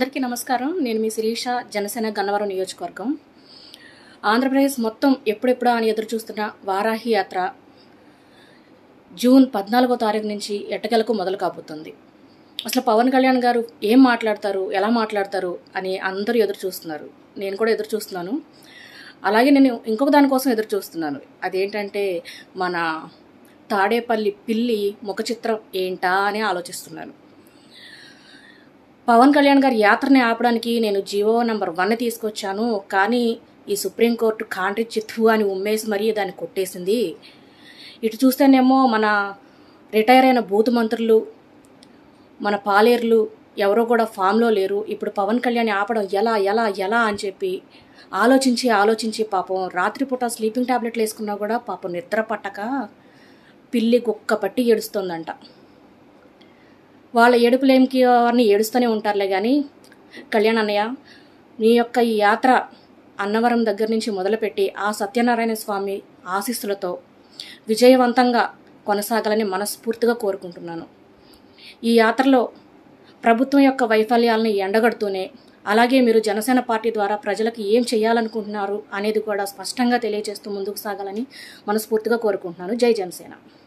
అందరికీ నమస్కారం నేను మీ శిరీష జనసేన గన్నవరం నియోజకవర్గం ఆంధ్రప్రదేశ్ మొత్తం ఎప్పుడెప్పుడా అని ఎదురు చూస్తున్న వారాహి యాత్ర జూన్ పద్నాలుగో తారీఖు నుంచి ఎట్టగలకు మొదలు కాబోతుంది అసలు పవన్ కళ్యాణ్ గారు ఏం మాట్లాడతారు ఎలా మాట్లాడతారు అని అందరూ ఎదురు చూస్తున్నారు నేను కూడా ఎదురు చూస్తున్నాను అలాగే నేను ఇంకొక దానికోసం ఎదురు చూస్తున్నాను అదేంటంటే మన తాడేపల్లి పిల్లి ముఖ చిత్రం ఏంటా అని ఆలోచిస్తున్నాను పవన్ కళ్యాణ్ గారి యాత్రని ఆపడానికి నేను జీవో నంబర్ వన్ తీసుకొచ్చాను కానీ ఈ సుప్రీంకోర్టు కాంట్రి చిత్తు అని ఉమ్మేసి మరీ దాన్ని కొట్టేసింది ఇటు చూస్తేనేమో మన రిటైర్ అయిన బూత్ మంత్రులు మన పాలేర్లు ఎవరో కూడా ఫామ్లో లేరు ఇప్పుడు పవన్ కళ్యాణ్ ఆపడం ఎలా ఎలా ఎలా అని చెప్పి ఆలోచించి ఆలోచించి పాపం రాత్రిపూట స్లీపింగ్ టాబ్లెట్లు వేసుకున్నా కూడా పాపం నిద్ర పట్టక పిల్లి కుక్క పట్టి ఏడుస్తోందంట వాళ్ళ ఏడుపులేమికి వారిని ఏడుస్తూనే ఉంటారులే కానీ కళ్యాణ్ అన్నయ్య నీ యొక్క ఈ యాత్ర అన్నవరం దగ్గర నుంచి మొదలుపెట్టి ఆ సత్యనారాయణ స్వామి ఆశీస్సులతో విజయవంతంగా కొనసాగాలని మనస్ఫూర్తిగా కోరుకుంటున్నాను ఈ యాత్రలో ప్రభుత్వం యొక్క వైఫల్యాలను ఎండగడుతూనే అలాగే మీరు జనసేన పార్టీ ద్వారా ప్రజలకు ఏం చేయాలనుకుంటున్నారు అనేది కూడా స్పష్టంగా తెలియజేస్తూ ముందుకు సాగాలని మనస్ఫూర్తిగా కోరుకుంటున్నాను జై జనసేన